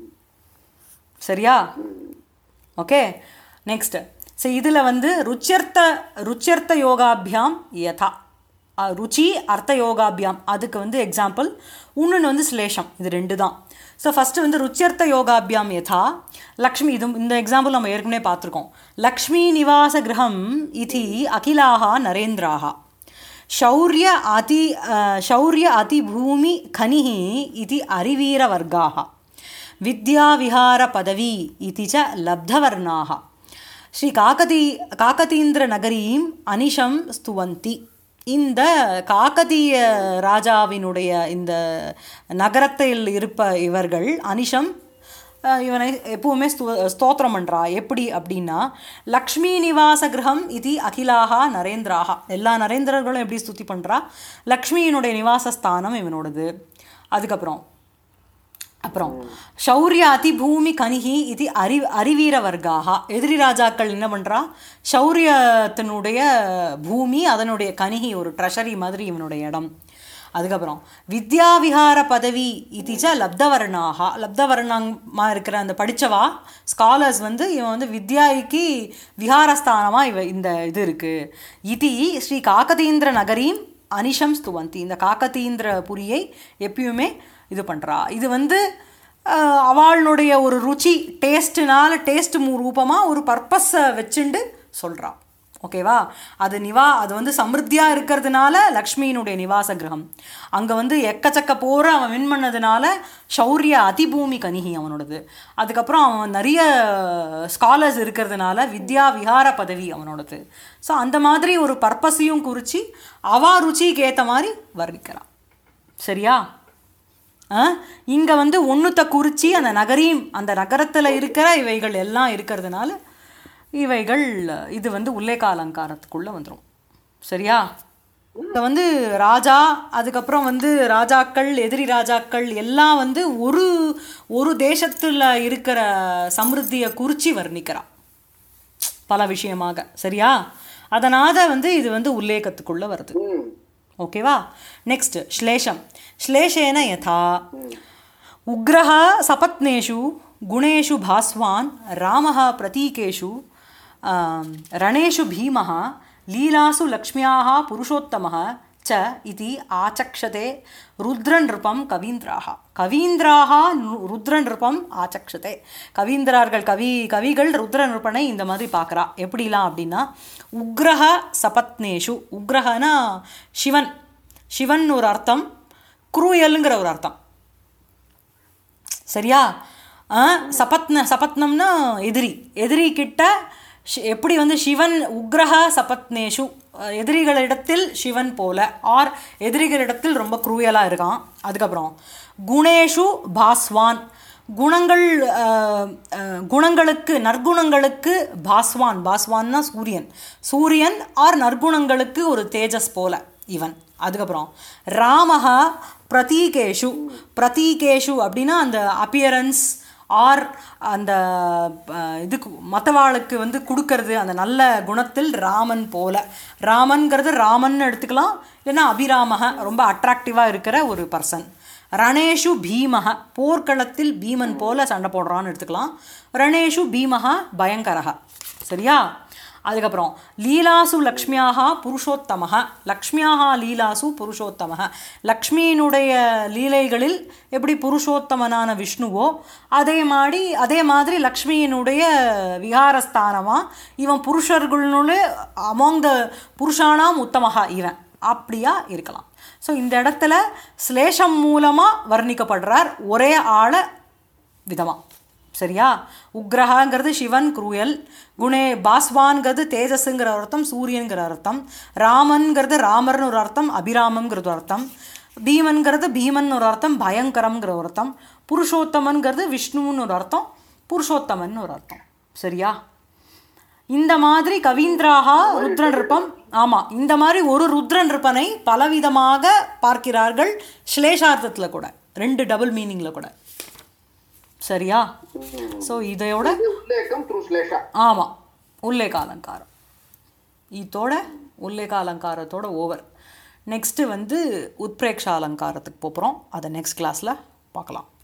சரியா ஓகே நெக்ஸ்ட் ஸோ இதில் வந்து ருச்சியர்த்த ருச்சியர்த்த யோகாபியாம் யதா அஹ், ருச்சி அர்த்த யோகாபியாம் அதுக்கு வந்து எக்ஸாம்பிள் இன்னொன்று வந்து ஸ்லேஷம் இது ரெண்டு தான் ஸோ ஃபஸ்ட்டு வந்து ருச்சியர்த்த யோகாபியாம் யதா லக்ஷ்மி இது இந்த எக்ஸாம்பிள் நம்ம ஏற்கனவே பார்த்துருக்கோம் லக்ஷ்மி நிவாச கிரகம் இதி அகிலாக நரேந்திராக शौर्य अति अ, शौर्य अतिभूमि खनिः इति अरिवीरवर्गाः विद्याविहारपदवी इति च लब्धवर्णाः श्रीकाकती காக்கதீந்திரநகரீம் அனிஷம் ஸ்துவந்தி இந்த காக்கதீய ராஜாவினுடைய இந்த நகரத்தில் இருப்ப இவர்கள் அனிஷம் அஹ், இவனை எப்பவுமே ஸ்து ஸ்தோத்திரம் பண்ணுறா எப்படி அப்படின்னா லக்ஷ்மி நிவாச கிரகம் இது அகிலாக நரேந்திராக எல்லா நரேந்திரர்களும் எப்படி ஸ்துதி பண்ணுறா லக்ஷ்மியினுடைய நிவாசஸ்தானம் இவனோடது அதுக்கப்புறம் அப்புறம் ஷௌரிய அதிபூமி கனிகி இது அறி அறிவீர வர்க்காக எதிரி ராஜாக்கள் என்ன பண்ணுறா ஷௌரியத்தினுடைய பூமி அதனுடைய கனிகி ஒரு ட்ரெஷரி மாதிரி இவனுடைய இடம் அதுக்கப்புறம் வித்யாவிகார பதவி இதிச்ச லப்தவர்ணாக லப்தவர்ணமா இருக்கிற அந்த படித்தவா ஸ்காலர்ஸ் வந்து இவன் வந்து வித்யாய்க்கு விகாரஸ்தானமாக இவ இந்த இது இருக்குது இதி ஸ்ரீ காக்கதீந்திர நகரீம் அனிஷம் ஸ்துவந்தி இந்த காக்கதீந்திர புரியை எப்பயுமே இது பண்ணுறா இது வந்து அஹ், அவளுடைய ஒரு ருச்சி டேஸ்ட்டுனால டேஸ்ட் ரூபமாக ஒரு பர்பஸை வச்சுண்டு சொல்கிறா ஓகேவா அது நிவா அது வந்து சமிருத்தியாக இருக்கிறதுனால லக்ஷ்மியினுடைய நிவாச கிரகம் அங்கே வந்து எக்கச்சக்க போற அவன் வின் பண்ணதுனால ஷௌரிய அதிபூமி கனிகி அவனோடது அதுக்கப்புறம் அவன் நிறைய ஸ்காலர்ஸ் இருக்கிறதுனால வித்யா விஹார பதவி அவனோடது ஸோ அந்த மாதிரி ஒரு பர்பஸையும் குறித்து அவா ருச்சிக்கு ஏற்ற மாதிரி வர்ணிக்கிறான் சரியா இங்கே வந்து ஒன்றுத்த குறிச்சி அந்த நகரையும் அந்த நகரத்தில் இருக்கிற இவைகள் எல்லாம் இருக்கிறதுனால இவைகள் இது வந்து உல்லேக அலங்காரத்துக்குள்ளே வந்துடும் சரியா இப்போ வந்து ராஜா அதுக்கப்புறம் வந்து ராஜாக்கள் எதிரி ராஜாக்கள் எல்லாம் வந்து ஒரு ஒரு தேசத்தில் இருக்கிற சமிருத்தியை குறிச்சி வர்ணிக்கிறா பல விஷயமாக சரியா அதனால் வந்து இது வந்து உல்லேகத்துக்குள்ளே வருது ஓகேவா நெக்ஸ்ட் श्लेषं श्लेषेण यथा उग्रः सपत्नेषु गुणेषु भास्वान् रामः प्रतीकेषु ஆம், ரணேஷு பீமः லீலாசு லக்ஷ்மியாः புருஷோத்தமः च इति आचक्षते रुद्रनृपं कवीन्द्राः கவீந்திராக ருத்ரநிருப்பம் ஆச்சக்ஷதே கவீந்திரார்கள் கவி கவிகள் ருத்ரநிருப்பனை இந்த மாதிரி பார்க்குறா எப்படிலாம் அப்படின்னா உக்ரஹ சபத்னேஷு உக்ரஹனா சிவன் சிவன் ஒரு அர்த்தம் குரூயலுங்கிற ஒரு அர்த்தம் சரியா ஆ, சபத்ன சபத்னம்னா எதிரி எதிரி கிட்ட ஷி- எப்படி வந்து சிவன் உக்ரஹ சபத்னேஷு அஹ், எதிரிகளிடத்தில் சிவன் போல ஆர் எதிரிகளிடத்தில் ரொம்ப குரூயலாக இருக்கான் அதுக்கப்புறம் குணேஷு பாஸ்வான் குணங்கள் அஹ், அஹ், குணங்களுக்கு நற்குணங்களுக்கு பாஸ்வான் பாஸ்வான்னா சூரியன் சூரியன் ஆர் நற்குணங்களுக்கு ஒரு தேஜஸ் போல இவன் அதுக்கப்புறம் ராமஹ பிரதீகேஷு பிரதீகேஷு அப்படின்னா அந்த அப்பியரன்ஸ் ஆர் அந்த அஹ், இதுக்கு மற்றவாளுக்கு வந்து கொடுக்கறது அந்த நல்ல குணத்தில் ராமன் போல ராமன்கிறது ராமன் எடுத்துக்கலாம் இல்லைன்னா அபிராமக ரொம்ப அட்ராக்டிவாக இருக்கிற ஒரு பர்சன் ரணேஷு பீமக போர்க்களத்தில் பீமன் போல சண்டை போடுறான்னு எடுத்துக்கலாம் ரணேஷு பீமக பயங்கரக சரியா அதுக்கப்புறம் லீலாசு லக்ஷ்மியாக புருஷோத்தமக லக்ஷ்மியாக லீலாசு புருஷோத்தமக லக்ஷ்மியினுடைய லீலைகளில் எப்படி புருஷோத்தமனான விஷ்ணுவோ அதே மாதிரி அதே மாதிரி லக்ஷ்மியினுடைய விகாரஸ்தானமாக இவன் புருஷர்களுடைய அமாங் த புருஷானாம் உத்தமகா இவன் அப்படியா இருக்கலாம் ஸோ இந்த இடத்துல ஸ்லேஷம் மூலமாக வர்ணிக்கப்படுறார் ஒரே ஆளை விதமாக சரியா உக்ரஹங்கிறது சிவன் குரூயல் குணே பாஸ்வான்கிறது தேஜஸுங்கிற அர்த்தம் சூரியன்கிற அர்த்தம் ராமன்கிறது ராமர்னு ஒரு அர்த்தம் அபிராமங்கிறது ஒரு அர்த்தம் பீமன்கிறது பீமன் ஒரு அர்த்தம் பயங்கரம்ங்கிற ஒரு அர்த்தம் புருஷோத்தமன்கிறது விஷ்ணுன்னு ஒரு அர்த்தம் புருஷோத்தமன் ஒரு அர்த்தம் சரியா இந்த மாதிரி கவீந்திராகா ருத்ரநிருப்பம் ஆமாம் இந்த மாதிரி ஒரு ருத்ரநிருப்பனை பலவிதமாக பார்க்கிறார்கள் ஸ்லேஷார்த்தத்தில் கூட ரெண்டு டபுள் மீனிங்கில் கூட சரியா ஸோ இதையோட இது உல்லேகம் த்ரூ ஸ்லேஷா ஆமாம் உல்லேக அலங்காரம் இதோட உல்லேக அலங்காரத்தோட ஓவர் நெக்ஸ்ட்டு வந்து உத்பிரேக்ஷா அலங்காரத்துக்கு போகிறோம் அதை நெக்ஸ்ட் கிளாஸில் பார்க்கலாம்